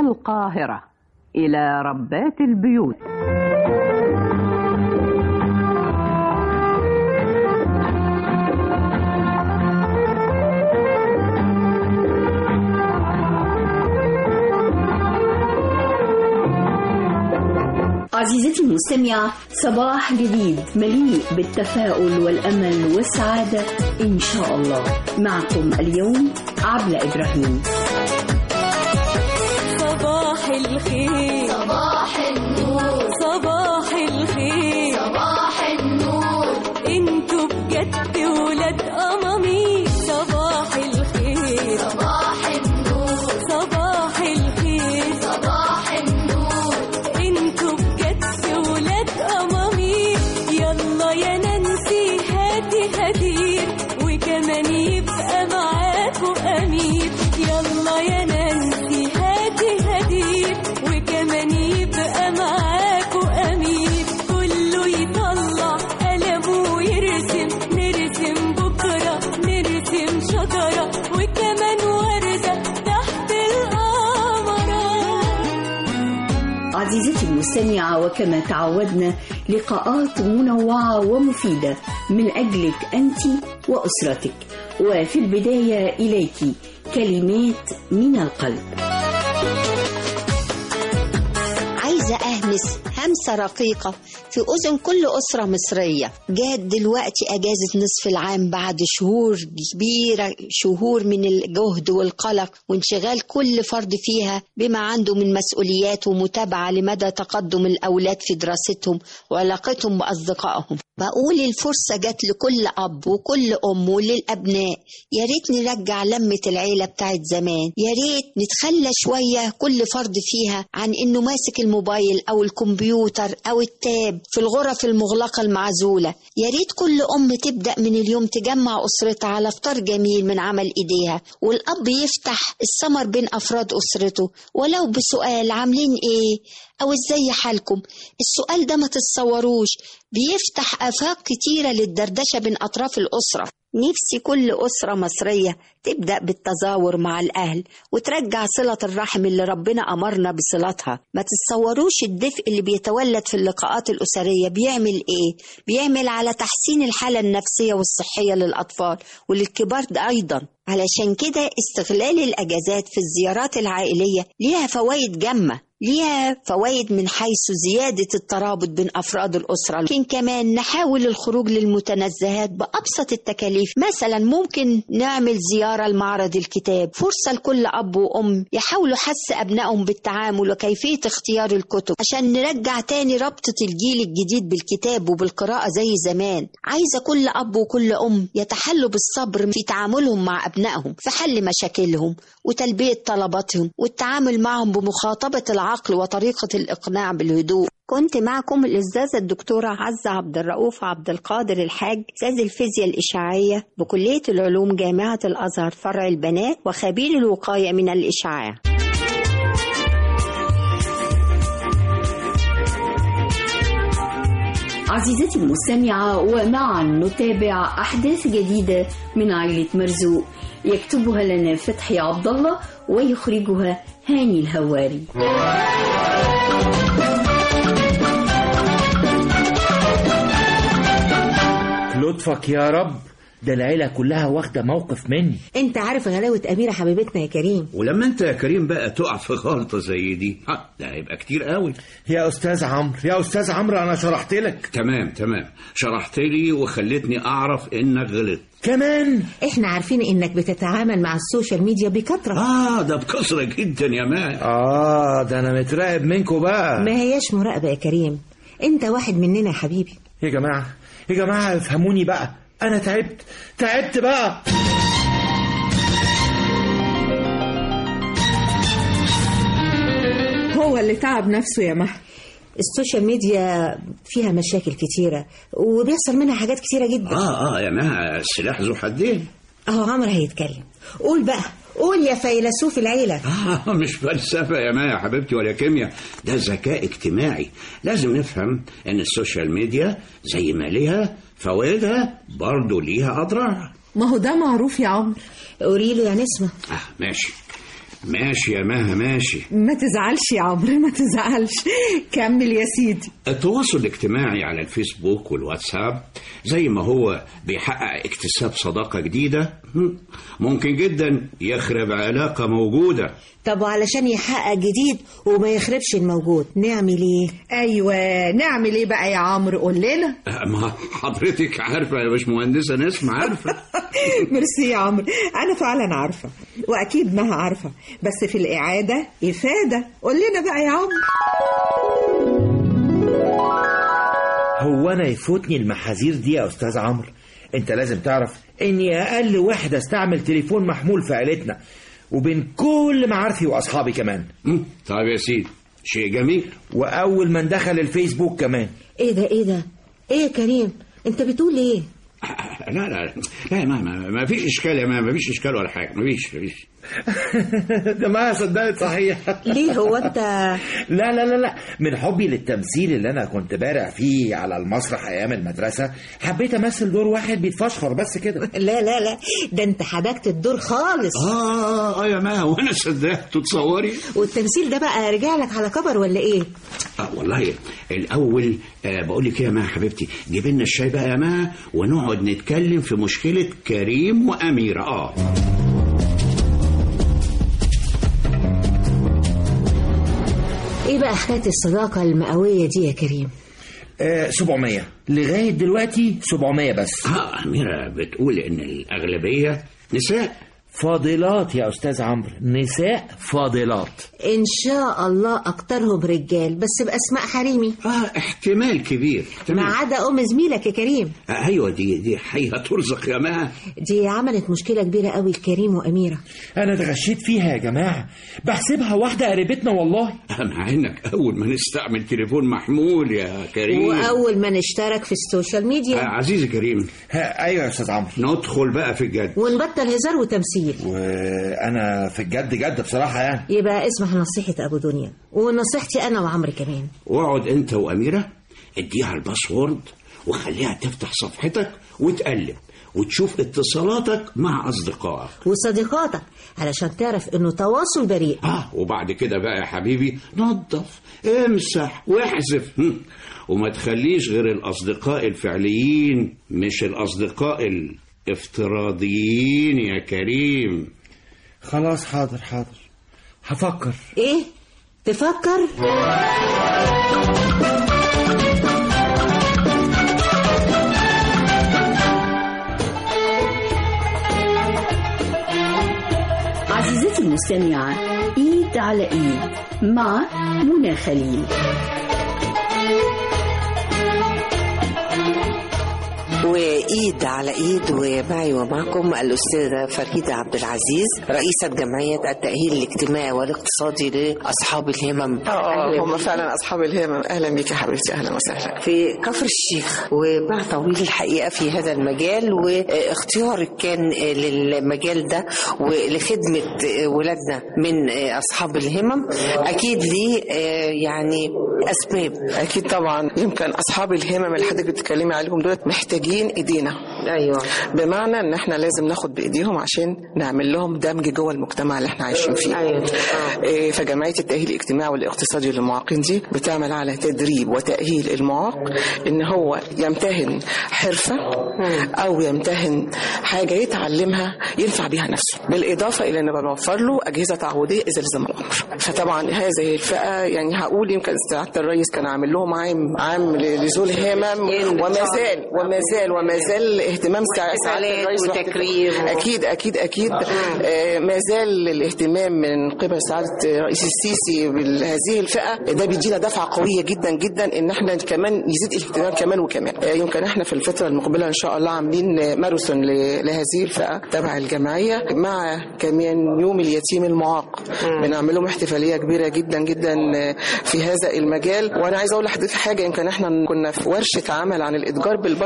القاهرة إلى ربات البيوت عزيزتي المستمعة صباح جديد مليء بالتفاؤل والأمل والسعادة إن شاء الله معكم اليوم عبلة إبراهيم صباح الخير صباح النور صباح الخير صباح النور انتوا بجد ولاد أمامي صباح الخير صباح النور صباح الخير صباح النور انتوا بجد ولاد أمامي يلا يا نانسي هاتي هدير وكمان يبقى معاكوا أمير يلا يا نانسي هاتي هدير وكمان يبقى معاكوا أمير كله يطلع قلمه ويرسم نرسم بكرة نرسم شجرة وكمان وردة تحت القمرة عزيزتي المستمعة وكما تعودنا لقاءات منوعة ومفيدة من أجلك أنت وأسرتك وفي البداية إليك كلمات من القلب عايزة أهمس همسة رقيقة في أذن كل أسرة مصرية جات دلوقتي أجازة نصف العام بعد شهور كبيرة شهور من الجهد والقلق وانشغال كل فرد فيها بما عنده من مسؤوليات ومتابعة لمدى تقدم الأولاد في دراستهم وعلاقتهم بأصدقائهم بقول الفرصة جت لكل أب وكل أم وللأبناء يا ريت نرجع لمة العيلة بتاعت زمان يا ريت نتخلى شوية كل فرد فيها عن إنه ماسك الموبايل أو الكمبيوتر أو التاب في الغرف المغلقة المعزولة يا ريت كل أم تبدأ من اليوم تجمع أسرتها على فطار جميل من عمل إيديها والأب يفتح السمر بين أفراد أسرته ولو بسؤال عاملين إيه أو إزاي حالكم السؤال ده ما تتصوروش بيفتح آفاق كتيرة للدردشة بين أطراف الأسرة نفسي كل أسرة مصرية تبدأ بالتزاور مع الأهل وترجع صلة الرحم اللي ربنا أمرنا بصلتها ما تتصوروش الدفء اللي بيتولد في اللقاءات الأسرية بيعمل إيه بيعمل على تحسين الحالة النفسية والصحية للأطفال وللكبار ده أيضا علشان كده استغلال الأجازات في الزيارات العائلية ليها فوائد جمة ليها فوائد من حيث زيادة الترابط بين أفراد الأسرة لكن كمان نحاول الخروج للمتنزهات بأبسط التكاليف مثلا ممكن نعمل زيارة لمعرض الكتاب فرصة لكل أب وأم يحاولوا حث أبنائهم بالتعامل وكيفية اختيار الكتب عشان نرجع تاني ربطة الجيل الجديد بالكتاب وبالقراءة زي زمان عايزة كل أب وكل أم يتحلوا بالصبر في تعاملهم مع أبنائهم في حل مشاكلهم وتلبية طلباتهم والتعامل معهم بمخاطبة العقل وطريقة الإقناع بالهدوء كنت معكم الأستاذة الدكتورة عزة عبد الرؤوف عبد القادر الحاج أستاذ الفيزياء الإشعاعية بكلية العلوم جامعة الأزهر فرع البنات وخبير الوقاية من الإشعاع عزيزتي المستمعة ومعا نتابع أحداث جديدة من عائلة مرزوق يكتبها لنا فتحي عبد الله ويخرجها هاني الهواري لطفك يا رب ده العيلة كلها واخدة موقف مني انت عارف غلاوة أميرة حبيبتنا يا كريم ولما انت يا كريم بقى تقع في غلطة زي دي ها ده هيبقى كتير قوي يا أستاذ عمرو يا أستاذ عمرو أنا شرحت لك تمام تمام شرحت لي وخلتني اعرف انك غلط كمان احنا عارفين انك بتتعامل مع السوشيال ميديا بكثرة اه ده بكثرة جدا يا ماء آه ده أنا متراقب منكم بقى ما هياش مراقبة يا كريم انت واحد مننا يا حبيبي يا جماعة يا جماعة افهموني بقى أنا تعبت تعبت بقى هو اللي تعب نفسه يا مها السوشيال ميديا فيها مشاكل كتيرة وبيحصل منها حاجات كتيرة جدا اه اه يا ماء السلاح ذو حدين اهو عمرو هيتكلم قول بقى قول يا فيلسوف العيلة آه مش فلسفة يا ماء يا حبيبتي ولا كيمياء ده ذكاء اجتماعي لازم نفهم ان السوشيال ميديا زي ما ليها فوائدها برضه ليها اضرار ما هو ده معروف يا عمرو قولي له يا نسمة آه ماشي ماشي يا مها ماشي ما تزعلش يا عمرو ما تزعلش كمل يا سيدي التواصل الاجتماعي على الفيسبوك والواتساب زي ما هو بيحقق اكتساب صداقة جديدة هم، ممكن جدا يخرب علاقة موجودة طب وعلشان يحقق جديد وما يخربش الموجود نعمل ايه ايوه نعمل ايه بقى يا عمرو قول لنا ما حضرتك عارفة يا باشمهندسة نسمة عارفة ميرسي يا عمرو انا فعلا عارفه واكيد مها عارفه بس في الاعاده افاده قول لنا بقى يا عمرو هو انا يفوتني المحاذير دي يا استاذ عمرو انت لازم تعرف اني اقل واحد استعمل تليفون محمول في عيلتنا وبين كل معارفي واصحابي كمان هم، طيب يا سيدي شيء جميل واول من دخل الفيسبوك كمان ايه ده ايه ده ايه يا كريم انت بتقول ايه لا لا لا ما, ما, ما فيش اشكال يا ما ما فيش اشكال ولا حاجه ما فيش ما فيش ده ما صدقت صحيح ليه هو انت لا لا لا لا من حبي للتمثيل اللي انا كنت بارع فيه على المسرح ايام المدرسه حبيت امثل دور واحد بيتفشخر بس كده لا لا لا ده انت حبكت الدور خالص اه اه يا ما وانا صدقت تصوري والتمثيل ده بقى رجع لك على كبر ولا ايه اه والله الاول آه بقول لك إيه يا ما حبيبتي جيب لنا الشاي بقى يا ما ونقعد نتكلم في مشكله كريم واميره اه ايه بقى حكايه الصداقه المئويه دي يا كريم آه 700 لغايه دلوقتي 700 بس اه اميره بتقول ان الاغلبيه نساء فاضلات يا استاذ عمرو نساء فاضلات ان شاء الله اكترهم رجال بس باسماء حريمي اه احتمال كبير احتمال ما عدا ام زميلك يا كريم آه ايوه دي دي حي هترزق يا ما دي عملت مشكله كبيره قوي لكريم واميره انا اتغشيت فيها يا جماعه بحسبها واحده قريبتنا والله مع انك اول ما نستعمل تليفون محمول يا كريم واول ما نشترك في السوشيال آه ميديا عزيزي كريم ها ايوه يا استاذ عمرو ندخل بقى في الجد ونبطل هزار وتمثيل وانا في الجد جد بصراحه يعني يبقى اسمح نصيحه ابو دنيا ونصيحتي انا وعمرو كمان واقعد انت واميره اديها الباسورد وخليها تفتح صفحتك وتقلب وتشوف اتصالاتك مع اصدقائك وصديقاتك علشان تعرف انه تواصل بريء اه وبعد كده بقى يا حبيبي نظف امسح واحذف هم. وما تخليش غير الاصدقاء الفعليين مش الاصدقاء الافتراضيين يا كريم خلاص حاضر حاضر هفكر ايه تفكر عزيزتي المستمعة إيد على إيد مع منى خليل وإيد على إيد ومعي ومعكم الأستاذة فريدة عبد العزيز رئيسة جمعية التأهيل الاجتماعي والاقتصادي لأصحاب الهمم اه هم فعلا اصحاب الهمم اهلا بيك يا حبيبتي اهلا وسهلا في كفر الشيخ وباع طويل الحقيقة في هذا المجال واختيارك كان للمجال ده ولخدمة ولادنا من أصحاب الهمم أكيد ليه يعني أسباب اكيد طبعا يمكن اصحاب الهمم اللي حضرتك بتتكلمي عليهم دول محتاجين ايدينا أيوة بمعنى ان احنا لازم ناخد بايديهم عشان نعمل لهم دمج جوه المجتمع اللي احنا عايشين فيه أيوة إيه، فجمعيه التاهيل الاجتماعي والاقتصادي للمعاقين دي بتعمل على تدريب وتاهيل المعاق ان هو يمتهن حرفه او يمتهن حاجه يتعلمها ينفع بيها نفسه بالاضافه الى ان بنوفر له اجهزه تعويضيه اذا لزم الامر فطبعا هذه الفئه يعني هقول يمكن سعاده الرئيس كان عامل لهم عام عام لذوي الهمم وما زال وما زال وما زال اهتمام سع- سعاده حفلات الرئيس وتكريم. اكيد اكيد اكيد آه، ما زال الاهتمام من قبل سعاده الرئيس السيسي بهذه الفئه ده بيدينا دفعه قويه جدا جدا ان احنا كمان يزيد الاهتمام كمان وكمان آه، يمكن احنا في الفتره المقبله ان شاء الله عاملين ماراثون ل- لهذه الفئه تبع الجمعيه مع كمان يوم اليتيم المعاق بنعمل لهم احتفاليه كبيره جدا جدا آه، في هذا المجال وانا عايزه اقول لحضرتك حاجه يمكن احنا كنا في ورشه عمل عن الاتجار بالبشر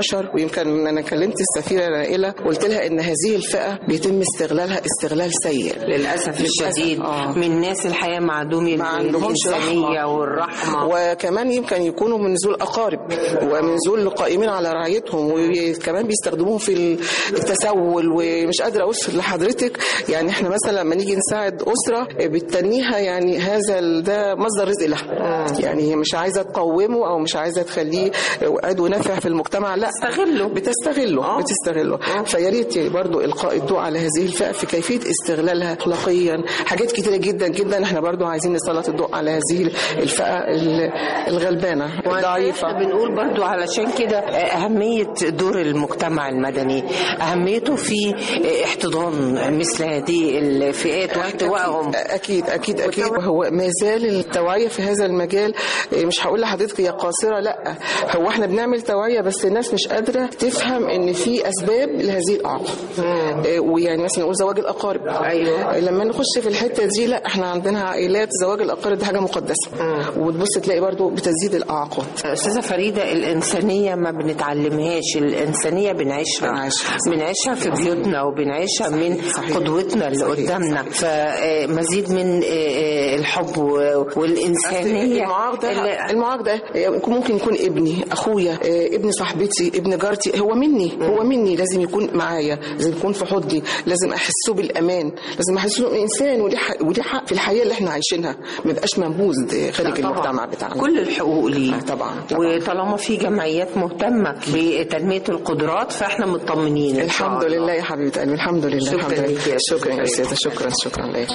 ويمكن انا كلمت السفيره نائله قلت لها ان هذه الفئه بيتم استغلالها استغلال سيء للاسف الشديد آه. من ناس الحياه معدومي ما عندهمش الانسانيه رحمة. والرحمه وكمان يمكن يكونوا من ذو الاقارب ومن ذو القائمين على رعايتهم وكمان بيستخدموهم في التسول ومش قادره اوصف لحضرتك يعني احنا مثلا لما نيجي نساعد اسره بتنيها يعني هذا ال- ده مصدر رزق لها يعني هي مش عايزه تقومه او مش عايزه تخليه عضو نافع في المجتمع لا تستغله بتستغله بتستغله فيا ريت برضو القاء الضوء على هذه الفئه في كيفيه استغلالها اخلاقيا حاجات كتيره جدا جدا احنا برضو عايزين نسلط الضوء على هذه الفئه ال- الغلبانه الضعيفه احنا بنقول برضو علشان كده أهمية دور المجتمع المدني أهميته في احتضان مثل هذه الفئات واحتوائهم اكيد اكيد اكيد هو ما زال التوعيه في هذا المجال إيه، مش هقول لحضرتك هي قاصره لا هو احنا بنعمل توعيه بس الناس مش قادره تفهم ان في اسباب لهذه الاعاقه إيه، ويعني مثلا نقول زواج الاقارب أيوة. لما نخش في الحته دي لا احنا عندنا عائلات زواج الاقارب دي حاجه مقدسه وتبص تلاقي برضو بتزيد الاعاقات أستاذة فريدة الإنسانية ما بنتعلمهاش الإنسانية بنعيشها بنعيشها في بيوتنا وبنعيشها من قدوتنا اللي قدامنا فمزيد من الحب والإنسانية المعاق ده المعاق ده ممكن يكون ابني اخويا آه، ابن صاحبتي ابن جارتي هو مني هو مني لازم يكون معايا لازم يكون في حضني لازم احسه بالامان لازم احسه انه انسان ودي حق ودي حق في الحياه اللي احنا عايشينها ما يبقاش منبوذ خارج طبعاً. المجتمع بتاعنا كل الحقوق ليه طبعا وطالما في جمعيات مهتمة بتنمية القدرات فاحنا مطمنين إن شاء الحمد الله. لله يا حبيبه قلبي الحمد لله شكراً الحمد لله ليك يا أستاذة شكرا يا فريدة. استاذه شكرا شكرا لك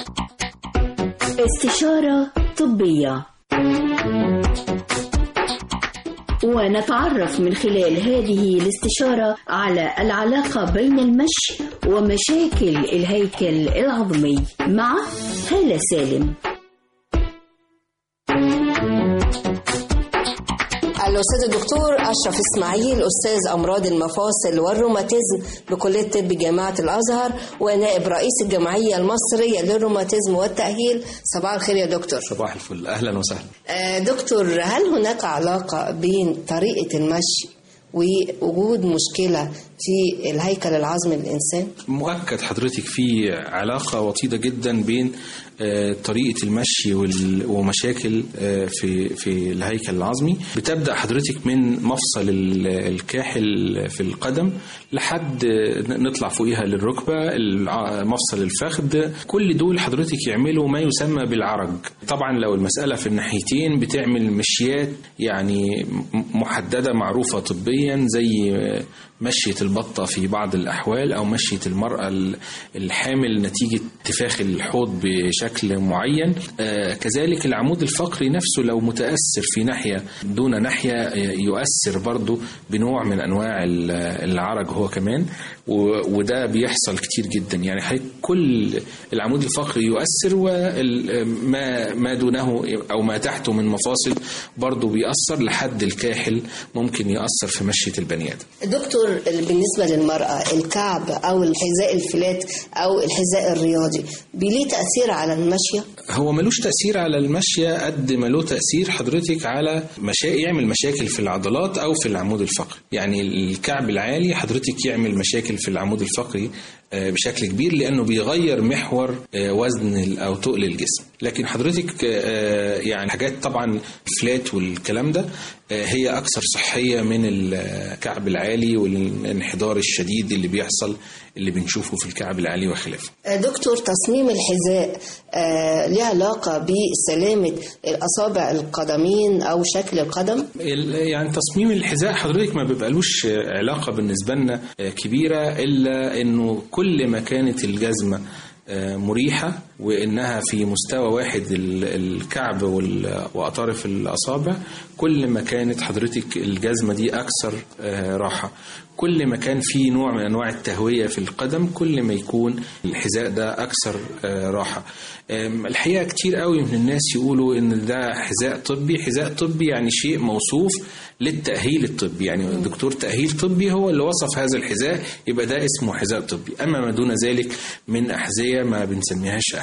استشارة طبية ونتعرف من خلال هذه الاستشارة على العلاقة بين المشي ومشاكل الهيكل العظمي مع هالة سالم الأستاذ الدكتور أشرف إسماعيل أستاذ أمراض المفاصل والروماتيزم بكلية طب جامعة الأزهر ونائب رئيس الجمعية المصرية للروماتيزم والتأهيل صباح الخير يا دكتور صباح الفل اهلا وسهلا آه، دكتور هل هناك علاقة بين طريقة المشي ووجود مشكلة في الهيكل العظمي للإنسان؟ مؤكد حضرتك في علاقة وطيدة جدا بين آه، طريقة المشي وال- ومشاكل آه، في في الهيكل العظمي بتبدأ حضرتك من مفصل ال- الكاحل في القدم لحد آه، نطلع فوقيها للركبة الع- مفصل الفخذ كل دول حضرتك يعملوا ما يسمى بالعرج طبعا لو المسألة في الناحيتين بتعمل مشيات يعني م- محددة معروفة طبيا زي آه، مشية البطة في بعض الأحوال أو مشية المرأة ال- الحامل نتيجة انتفاخ الحوض بشكل معين آه، كذلك العمود الفقري نفسه لو متأثر في ناحية دون ناحية آه، يؤثر برضه بنوع من أنواع ال- العرج هو كمان و- وده بيحصل كتير جدا يعني حضرتك كل العمود الفقري يؤثر وما ما دونه أو ما تحته من مفاصل برضه بيأثر لحد الكاحل ممكن يأثر في مشية البني آدم دكتور بالنسبة للمرأة الكعب أو الحذاء الفلات أو الحذاء الرياضي بليه تأثير على المشية؟ هو ملوش تأثير على المشية قد ما له تأثير حضرتك على مشا... يعمل مشاكل في العضلات أو في العمود الفقري يعني الكعب العالي حضرتك يعمل مشاكل في العمود الفقري آه، بشكل كبير لأنه بيغير محور آه، وزن ال- أو تقل الجسم لكن حضرتك آه، يعني حاجات طبعا الفلات والكلام ده آه، هي أكثر صحية من الكعب العالي والانحدار الشديد اللي بيحصل اللي بنشوفه في الكعب العالي وخلافه دكتور تصميم الحذاء آه ليه علاقة بسلامة الأصابع القدمين أو شكل القدم؟ ال- يعني تصميم الحذاء حضرتك ما بيبقالوش علاقة بالنسبة لنا كبيرة إلا إنه كل ما كانت الجزمة آه، مريحة وإنها في مستوى واحد ال- الكعب وال- وأطراف الأصابع كل ما كانت حضرتك الجزمة دي أكثر آه، راحة كل ما كان في نوع من أنواع التهوية في القدم كل ما يكون الحذاء ده أكثر آه، راحة آم، الحقيقة كتير قوي من الناس يقولوا إن ده حذاء طبي حذاء طبي يعني شيء موصوف للتأهيل الطبي يعني دكتور تأهيل طبي هو اللي وصف هذا الحذاء يبقى ده اسمه حذاء طبي أما ما دون ذلك من أحذية ما بنسميهاش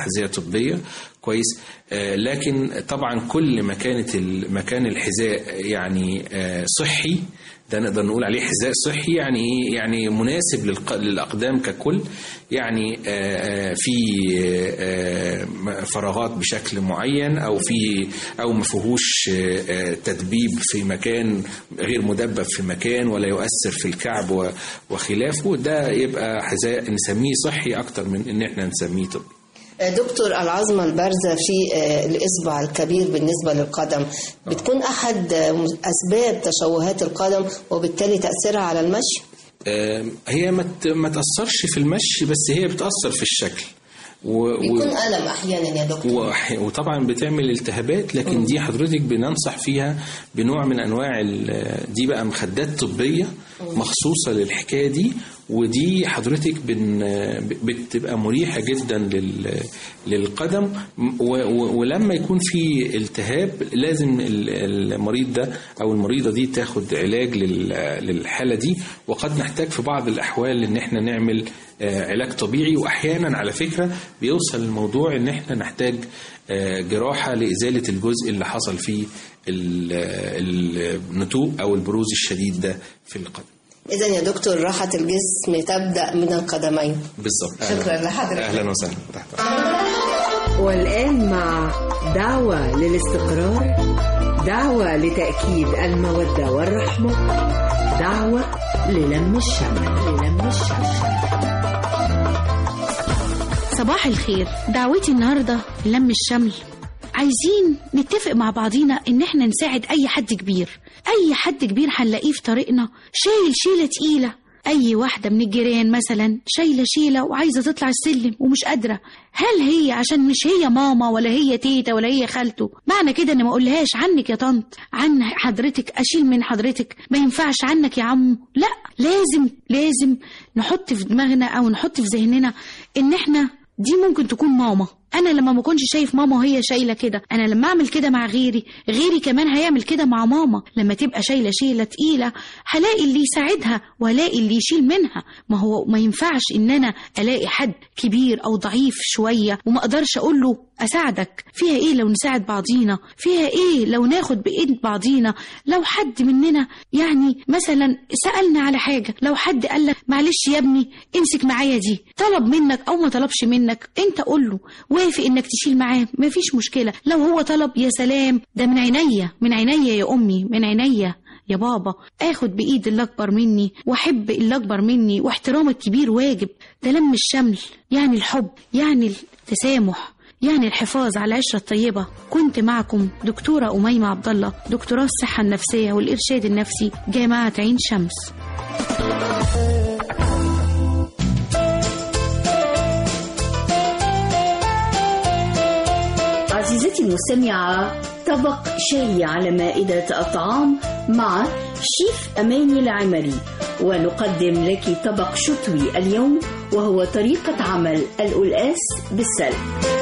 احذيه طبيه كويس آه، لكن طبعا كل ما كانت ال- مكان الحذاء يعني آه، صحي ده نقدر نقول عليه حذاء صحي يعني ايه يعني مناسب للق- للاقدام ككل يعني آه، آه، في آه، آه، فراغات بشكل معين او في او ما فيهوش آه، آه، تدبيب في مكان غير مدبب في مكان ولا يؤثر في الكعب و- وخلافه ده يبقى حذاء نسميه صحي اكتر من ان احنا نسميه طبي دكتور العظمة البارزة في آه، الإصبع الكبير بالنسبة للقدم بتكون أحد آه، أسباب تشوهات القدم وبالتالي تأثيرها على المشي آه، هي ما ت- ما تأثرش في المشي بس هي بتأثر في الشكل و... بيكون و... ألم أحيانا يا دكتور وح- وطبعا بتعمل التهابات لكن دي حضرتك بننصح فيها بنوع من انواع ال- دي بقى مخدات طبيه مخصوصه للحكايه دي ودي حضرتك بن بتبقى مريحه جدا لل للقدم و- و- ولما يكون في التهاب لازم ال- المريض ده او المريضه دي تاخد علاج لل- للحاله دي وقد نحتاج في بعض الاحوال ان احنا نعمل آه، علاج طبيعي واحيانا على فكره بيوصل الموضوع ان احنا نحتاج آه، جراحه لازاله الجزء اللي حصل فيه ال- النتوء او البروز الشديد ده في القدم إذا يا دكتور راحة الجسم تبدأ من القدمين بالظبط شكرا لحضرتك. اهلا وسهلا تحت والآن مع دعوة للاستقرار دعوة لتأكيد المودة والرحمة دعوة للم الشمل للم الشمل صباح الخير دعوتي النهارده لم الشمل عايزين نتفق مع بعضينا ان احنا نساعد اي حد كبير اي حد كبير هنلاقيه في طريقنا شايل شيله تقيله اي واحده من الجيران مثلا شايله شيله وعايزه تطلع السلم ومش قادره هل هي عشان مش هي ماما ولا هي تيتا ولا هي خالته معنى كده ان ما اقولهاش عنك يا طنط عن حضرتك اشيل من حضرتك ما ينفعش عنك يا عمو لا لازم لازم نحط في دماغنا او نحط في ذهننا ان احنا دي ممكن تكون ماما انا لما ما كنتش شايف ماما وهي شايله كده انا لما اعمل كده مع غيري غيري كمان هيعمل كده مع ماما لما تبقى شايله شيله تقيله هلاقي اللي يساعدها وهلاقي اللي يشيل منها ما هو ما ينفعش ان انا الاقي حد كبير او ضعيف شويه وما اقدرش اقول له اساعدك فيها ايه لو نساعد بعضينا فيها ايه لو ناخد بايد بعضينا لو حد مننا يعني مثلا سالنا على حاجه لو حد قال لك معلش يا ابني امسك معايا دي طلب منك او ما طلبش منك انت قول له وافق انك تشيل معاه مفيش مشكله لو هو طلب يا سلام ده من عينيا من عينيا يا امي من عينيا يا بابا اخد بايد اللي اكبر مني واحب اللي اكبر مني واحترام الكبير واجب ده لم الشمل يعني الحب يعني التسامح يعني الحفاظ على العشرة الطيبة كنت معكم دكتورة أميمة عبد الله دكتوراه الصحة النفسية والإرشاد النفسي جامعة عين شمس عزيزتي المستمعة طبق شاي على مائدة الطعام مع شيف أماني العمري ونقدم لك طبق شتوي اليوم وهو طريقة عمل القلقاس بالسلق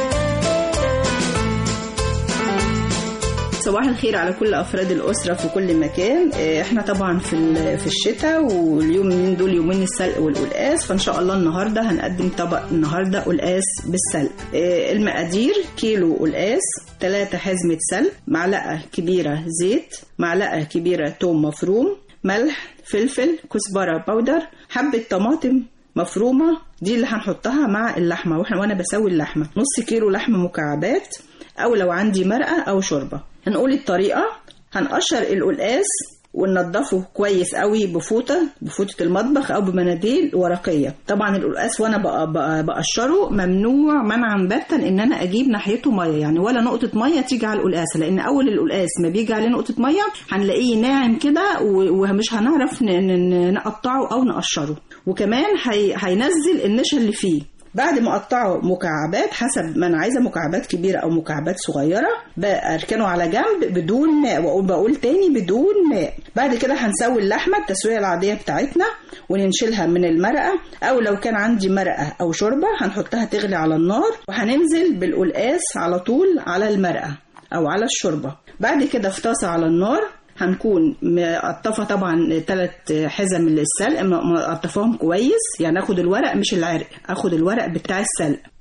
صباح الخير على كل افراد الاسره في كل مكان آه، احنا طبعا في ال- في الشتاء واليومين دول يومين السلق والقلقاس فان شاء الله النهارده هنقدم طبق النهارده قلقاس بالسلق آه، المقادير كيلو قلقاس 3 حزمه سلق معلقه كبيره زيت معلقه كبيره توم مفروم ملح فلفل كزبره بودر حبه طماطم مفرومه دي اللي هنحطها مع اللحمه واحنا وانا بسوي اللحمه نص كيلو لحمه مكعبات او لو عندي مرقه او شوربه هنقول الطريقه هنقشر القلقاس وننضفه كويس قوي بفوطه بفوطه المطبخ او بمناديل ورقيه طبعا القلقاس وانا بق- بق- بقشره ممنوع منعا باتا ان انا اجيب ناحيته ميه يعني ولا نقطه ميه تيجي على القلقاس لان اول القلقاس ما بيجي عليه نقطه ميه هنلاقيه ناعم كده و- ومش هنعرف ن- ن- نقطعه او نقشره وكمان هي- هينزل النشا اللي فيه بعد ما اقطعه مكعبات حسب ما انا عايزه مكعبات كبيره او مكعبات صغيره بركنه على جنب بدون ماء واقول بقول تاني بدون ماء بعد كده هنسوي اللحمه التسويه العاديه بتاعتنا وننشلها من المرقه او لو كان عندي مرقه او شوربه هنحطها تغلي على النار وهننزل بالقلقاس على طول على المرقه او على الشوربه بعد كده في طاسه على النار هنكون مقطفه طبعا ثلاث حزم السلق م- مقطفاهم كويس يعني اخد الورق مش العرق اخد الورق بتاع السلق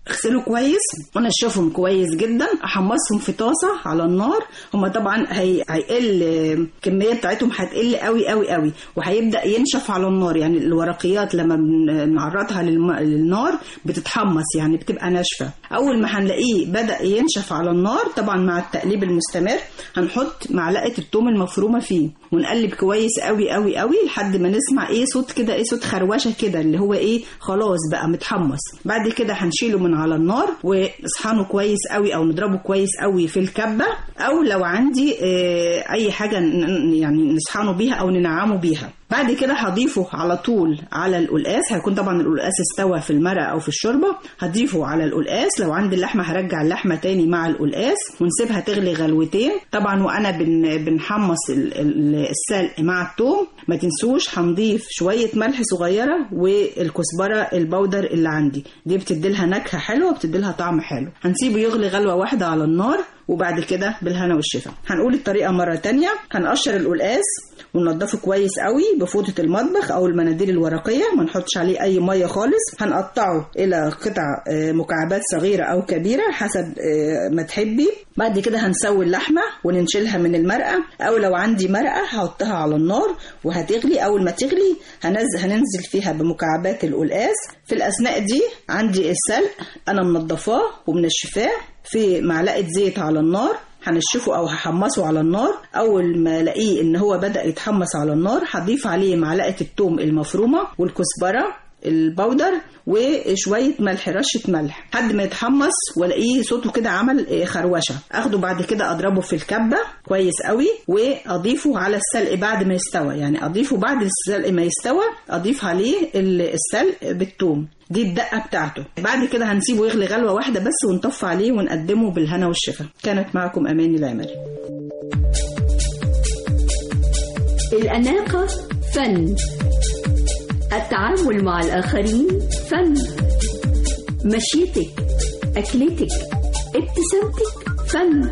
اغسله كويس وانشفهم كويس جدا احمصهم في طاسه على النار هما طبعا هي... هيقل الكميه بتاعتهم هتقل قوي قوي قوي وهيبدا ينشف على النار يعني الورقيات لما بنعرضها للم... للنار بتتحمص يعني بتبقى ناشفه اول ما هنلاقيه بدا ينشف على النار طبعا مع التقليب المستمر هنحط معلقه الثوم المفرومه فيه ونقلب كويس قوي قوي قوي لحد ما نسمع ايه صوت كده ايه صوت خروشه كده اللي هو ايه خلاص بقى متحمص بعد كده هنشيله من على النار ونصحنه كويس قوي او نضربه كويس قوي في الكبه او لو عندي اه اي حاجه يعني نصحنه بيها او ننعمه بيها بعد كده هضيفه على طول على القلقاس هيكون طبعا القلقاس استوى في المرق او في الشوربه هضيفه على القلقاس لو عندي اللحمه هرجع اللحمه تاني مع القلقاس ونسيبها تغلي غلوتين طبعا وانا بن بنحمص السلق مع الثوم ما تنسوش هنضيف شويه ملح صغيره والكزبره البودر اللي عندي دي بتدي لها نكهه حلوه بتدي لها طعم حلو هنسيبه يغلي غلوه واحده على النار وبعد كده بالهنا والشفا هنقول الطريقه مره تانية هنقشر القلقاس وننضفه كويس قوي بفوطه المطبخ او المناديل الورقيه ما نحطش عليه اي ميه خالص هنقطعه الى قطع مكعبات صغيره او كبيره حسب ما تحبي بعد كده هنسوي اللحمه وننشلها من المرقه او لو عندي مرقه هحطها على النار وهتغلي اول ما تغلي هنزل هننزل فيها بمكعبات القلقاس في الاثناء دي عندي السلق انا منضفاه ومنشفاه في معلقه زيت على النار هنشفه او هحمصه على النار اول ما الاقيه ان هو بدا يتحمص على النار هضيف عليه معلقه الثوم المفرومه والكزبره البودر وشويه ملح رشه ملح لحد ما يتحمص والاقيه صوته كده عمل خروشه اخده بعد كده اضربه في الكبه كويس قوي واضيفه على السلق بعد ما يستوى يعني اضيفه بعد السلق ما يستوى اضيف عليه السلق بالثوم دي الدقه بتاعته بعد كده هنسيبه يغلي غلوه واحده بس ونطفي عليه ونقدمه بالهنا والشفا كانت معكم اماني العمري الأناقة فن التعامل مع الآخرين فن مشيتك أكلتك ابتسامتك فن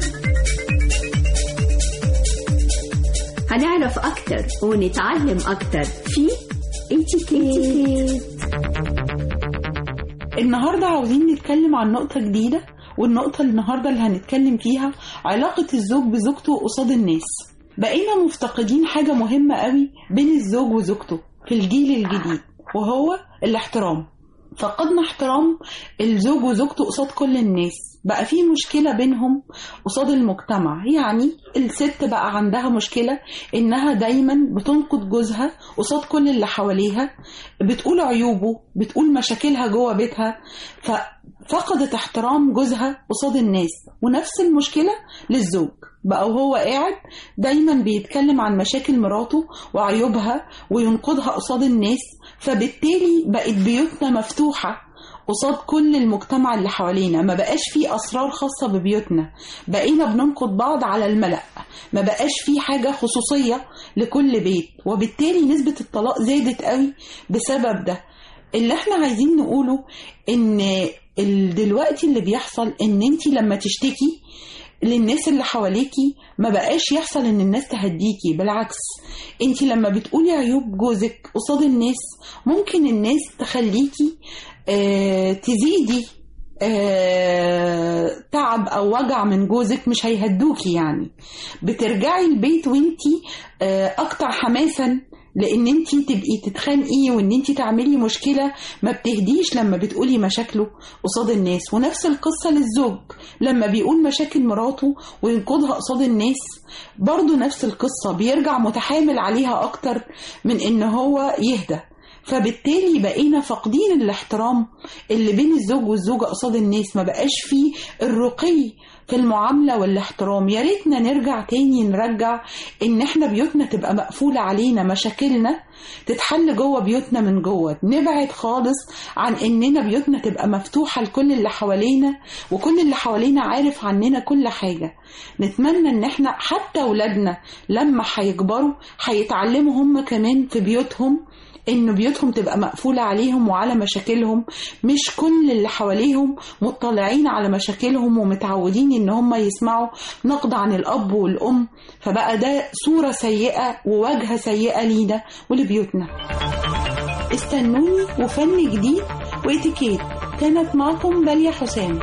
هنعرف أكتر ونتعلم أكتر في اتيكيت النهاردة عاوزين نتكلم عن نقطة جديدة والنقطة النهاردة اللي هنتكلم فيها علاقة الزوج بزوجته قصاد الناس بقينا مفتقدين حاجة مهمة قوي بين الزوج وزوجته في الجيل الجديد وهو الاحترام فقدنا احترام الزوج وزوجته قصاد كل الناس بقى في مشكلة بينهم قصاد المجتمع يعني الست بقى عندها مشكلة انها دايما بتنقد جوزها قصاد كل اللي حواليها بتقول عيوبه بتقول مشاكلها جوه بيتها ففقدت احترام جوزها قصاد الناس ونفس المشكلة للزوج بقى وهو قاعد دايما بيتكلم عن مشاكل مراته وعيوبها وينقدها قصاد الناس فبالتالي بقت بيوتنا مفتوحة قصاد كل المجتمع اللي حوالينا ما بقاش فيه أسرار خاصة ببيوتنا بقينا بننقد بعض على الملأ ما بقاش فيه حاجة خصوصية لكل بيت وبالتالي نسبة الطلاق زادت قوي بسبب ده اللي احنا عايزين نقوله ان دلوقتي اللي بيحصل ان انت لما تشتكي للناس اللي حواليكي ما بقاش يحصل ان الناس تهديكي بالعكس انت لما بتقولي عيوب جوزك قصاد الناس ممكن الناس تخليكي آه تزيدي آه تعب او وجع من جوزك مش هيهدوكي يعني بترجعي البيت وانتي آه اكتر حماسا لان انت تبقي تتخانقي وان انت تعملي مشكله ما بتهديش لما بتقولي مشاكله قصاد الناس ونفس القصه للزوج لما بيقول مشاكل مراته وينقضها قصاد الناس برضه نفس القصه بيرجع متحامل عليها اكتر من ان هو يهدى فبالتالي بقينا فاقدين الاحترام اللي بين الزوج والزوجة قصاد الناس ما بقاش فيه الرقي في المعاملة والاحترام يا ريتنا نرجع تاني نرجع ان احنا بيوتنا تبقى مقفولة علينا مشاكلنا تتحل جوه بيوتنا من جوه نبعد خالص عن اننا بيوتنا تبقى مفتوحة لكل اللي حوالينا وكل اللي حوالينا عارف عننا كل حاجة نتمنى ان احنا حتى ولادنا لما هيكبروا هيتعلموا هم كمان في بيوتهم ان بيوتهم تبقى مقفولة عليهم وعلى مشاكلهم مش كل اللي حواليهم مطلعين على مشاكلهم ومتعودين ان هم يسمعوا نقد عن الاب والام فبقى ده صورة سيئة وواجهة سيئة لينا ولبيوتنا استنوني وفن جديد واتيكيت وكانت معكم داليا حسام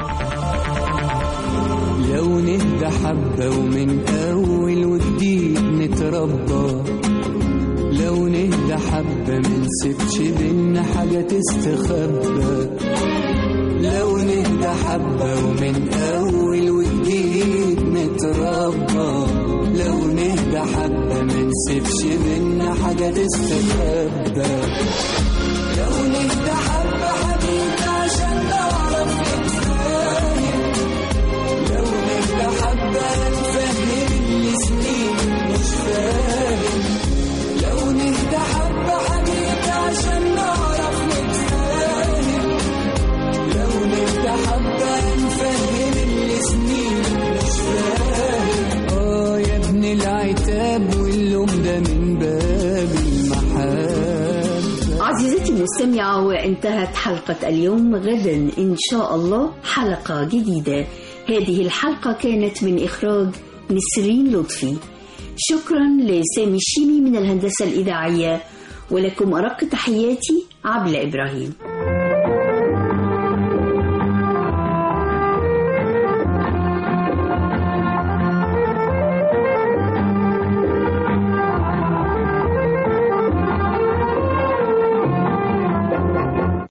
لو نهدى حبة ومن أول وجديد نتربى لو نهدى حبة منسيبش بينا حاجة تستخبى لو نهدى حبة ومن أول وجديد نتربى لو نهدى حبة منسيبش بينا حاجة تستخبى لو نهدى حبة حبيبي عشان نعرف نتفاهم لو نهدى حبة نفهم اللي سنين مش فاهم لو نهدى حبة حبيبي عشان نعرف نتفاهم لو نهدى حبة نفهم اللي سنين مش فاهم اه يا ابن العتاب واللوم ده من باب المحبة عزيزتي المستمعة وانتهت حلقة اليوم غدا إن شاء الله حلقة جديدة هذه الحلقة كانت من إخراج نسرين لطفي شكرا لسامي الشيمي من الهندسة الإذاعية ولكم أرق تحياتي عبلة إبراهيم